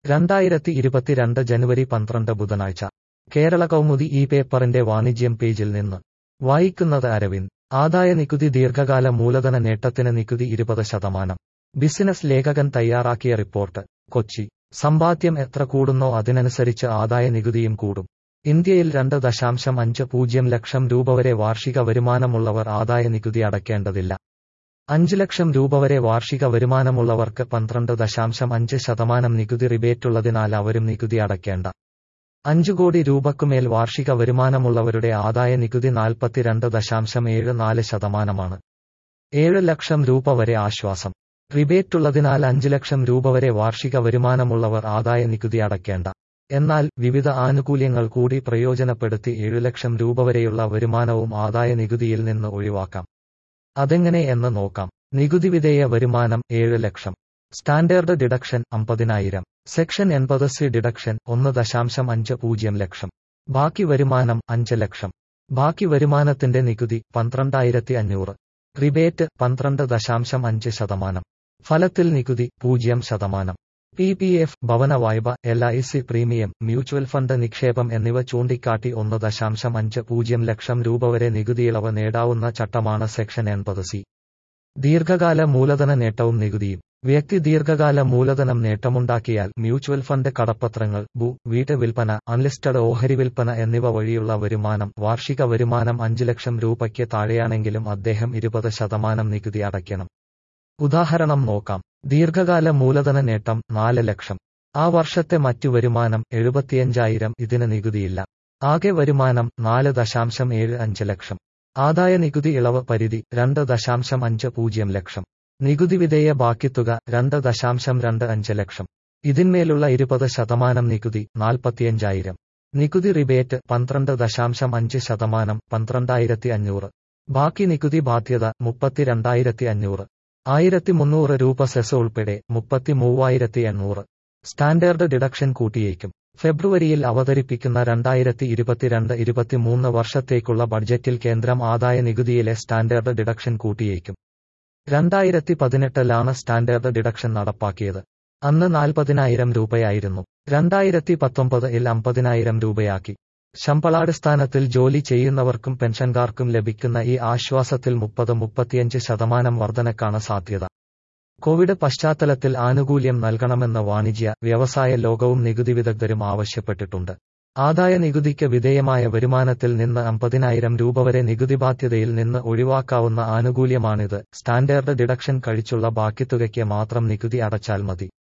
രണ്ടായിരത്തി ഇരുപത്തിരണ്ട് ജനുവരി പന്ത്രണ്ട് ബുധനാഴ്ച കേരള കൗമുദി ഈ പേപ്പറിന്റെ വാണിജ്യം പേജിൽ നിന്ന് വായിക്കുന്നത് അരവിന്ദ് ആദായ നികുതി ദീർഘകാല മൂലധന നേട്ടത്തിന് നികുതി ഇരുപത് ശതമാനം ബിസിനസ് ലേഖകൻ തയ്യാറാക്കിയ റിപ്പോർട്ട് കൊച്ചി സമ്പാദ്യം എത്ര കൂടുന്നോ അതിനനുസരിച്ച് ആദായ നികുതിയും കൂടും ഇന്ത്യയിൽ രണ്ട് ദശാംശം അഞ്ച് പൂജ്യം ലക്ഷം രൂപ വരെ വാർഷിക വരുമാനമുള്ളവർ ആദായ നികുതി അടയ്ക്കേണ്ടതില്ല അഞ്ച് ലക്ഷം രൂപ വരെ വാർഷിക വരുമാനമുള്ളവർക്ക് പന്ത്രണ്ട് ദശാംശം അഞ്ച് ശതമാനം നികുതി റിബേറ്റുള്ളതിനാൽ അവരും നികുതി അടയ്ക്കേണ്ട അഞ്ചു കോടി രൂപക്കുമേൽ വാർഷിക വരുമാനമുള്ളവരുടെ ആദായ നികുതി നാൽപ്പത്തിരണ്ട് ദശാംശം ഏഴ് നാല് ശതമാനമാണ് ഏഴ് ലക്ഷം രൂപ വരെ ആശ്വാസം റിബേറ്റുള്ളതിനാൽ അഞ്ച് ലക്ഷം രൂപ വരെ വാർഷിക വരുമാനമുള്ളവർ ആദായ നികുതി അടയ്ക്കേണ്ട എന്നാൽ വിവിധ ആനുകൂല്യങ്ങൾ കൂടി പ്രയോജനപ്പെടുത്തി ഏഴു ലക്ഷം രൂപ വരെയുള്ള വരുമാനവും ആദായ നികുതിയിൽ നിന്ന് ഒഴിവാക്കാം അതെങ്ങനെ എന്ന് നോക്കാം നികുതി വിധേയ വരുമാനം ഏഴ് ലക്ഷം സ്റ്റാൻഡേർഡ് ഡിഡക്ഷൻ അമ്പതിനായിരം സെക്ഷൻ എൺപത് സി ഡിഡക്ഷൻ ഒന്ന് ദശാംശം അഞ്ച് പൂജ്യം ലക്ഷം ബാക്കി വരുമാനം അഞ്ച് ലക്ഷം ബാക്കി വരുമാനത്തിന്റെ നികുതി പന്ത്രണ്ടായിരത്തി അഞ്ഞൂറ് റിബേറ്റ് പന്ത്രണ്ട് ദശാംശം അഞ്ച് ശതമാനം ഫലത്തിൽ നികുതി പൂജ്യം ശതമാനം പി പി എഫ് ഭവന വായ്പ L I C premium mutual fund നിക്ഷേപം എന്നിവ ചൂണ്ടിക്കാട്ടി ഒന്ന് ദശാംശം അഞ്ച് പൂജ്യം ലക്ഷം രൂപ വരെ നികുതിയിളവ് നേടാവുന്ന ചട്ടമാണ് സെക്ഷൻ എൺപത് സി ദീർഘകാല മൂലധന നേട്ടവും നികുതിയും വ്യക്തി ദീർഘകാല മൂലധനം നേട്ടമുണ്ടാക്കിയാൽ മ്യൂച്വൽ ഫണ്ട് കടപ്പത്രങ്ങൾ ഭൂ വീട്ട് വിൽപ്പന അൺലിസ്റ്റഡ് ഓഹരി വിൽപ്പന എന്നിവ വഴിയുള്ള വരുമാനം വാർഷിക വരുമാനം അഞ്ച് ലക്ഷം രൂപയ്ക്ക് താഴെയാണെങ്കിലും അദ്ദേഹം ഇരുപത് ശതമാനം നികുതി അടയ്ക്കണം ഉദാഹരണം നോക്കാം ദീർഘകാല മൂലധന നേട്ടം നാല് ലക്ഷം ആ വർഷത്തെ മറ്റു വരുമാനം എഴുപത്തിയഞ്ചായിരം ഇതിന് നികുതിയില്ല ആകെ വരുമാനം നാല് ദശാംശം ഏഴ് അഞ്ച് ലക്ഷം ആദായ നികുതി ഇളവ് പരിധി രണ്ട് ദശാംശം അഞ്ച് പൂജ്യം ലക്ഷം നികുതി വിധേയ ബാക്കിത്തുക രണ്ട് ദശാംശം രണ്ട് അഞ്ച് ലക്ഷം ഇതിന്മേലുള്ള ഇരുപത് ശതമാനം നികുതി നാൽപ്പത്തിയഞ്ചായിരം നികുതി റിബേറ്റ് പന്ത്രണ്ട് ദശാംശം അഞ്ച് ശതമാനം പന്ത്രണ്ടായിരത്തി അഞ്ഞൂറ് ബാക്കി നികുതി ബാധ്യത മുപ്പത്തിരണ്ടായിരത്തി അഞ്ഞൂറ് ആയിരത്തി മുന്നൂറ് രൂപ സെസ് ഉൾപ്പെടെ മുപ്പത്തി മൂവായിരത്തി എണ്ണൂറ് സ്റ്റാൻഡേർഡ് ഡിഡക്ഷൻ കൂട്ടിയേക്കും ഫെബ്രുവരിയിൽ അവതരിപ്പിക്കുന്ന രണ്ടായിരത്തി ഇരുപത്തിരണ്ട് ഇരുപത്തിമൂന്ന് വർഷത്തേക്കുള്ള ബഡ്ജറ്റിൽ കേന്ദ്രം ആദായ നികുതിയിലെ സ്റ്റാൻഡേർഡ് ഡിഡക്ഷൻ കൂട്ടിയേക്കും രണ്ടായിരത്തി പതിനെട്ടിലാണ് സ്റ്റാൻഡേർഡ് ഡിഡക്ഷൻ നടപ്പാക്കിയത് അന്ന് നാൽപ്പതിനായിരം രൂപയായിരുന്നു രണ്ടായിരത്തി പത്തൊമ്പതിൽ അമ്പതിനായിരം രൂപയാക്കി ശമ്പളാടിസ്ഥാനത്തിൽ ജോലി ചെയ്യുന്നവർക്കും പെൻഷൻകാർക്കും ലഭിക്കുന്ന ഈ ആശ്വാസത്തിൽ മുപ്പത് മുപ്പത്തിയഞ്ച് ശതമാനം വർധനക്കാണ് സാധ്യത കോവിഡ് പശ്ചാത്തലത്തിൽ ആനുകൂല്യം നൽകണമെന്ന് വാണിജ്യ വ്യവസായ ലോകവും നികുതി വിദഗ്ധരും ആവശ്യപ്പെട്ടിട്ടുണ്ട് ആദായ നികുതിക്ക് വിധേയമായ വരുമാനത്തിൽ നിന്ന് അമ്പതിനായിരം രൂപ വരെ നികുതി ബാധ്യതയിൽ നിന്ന് ഒഴിവാക്കാവുന്ന ആനുകൂല്യമാണിത് സ്റ്റാൻഡേർഡ് ഡിഡക്ഷൻ കഴിച്ചുള്ള ബാക്കിത്തുകയ്ക്ക് മാത്രം നികുതി അടച്ചാൽ മതി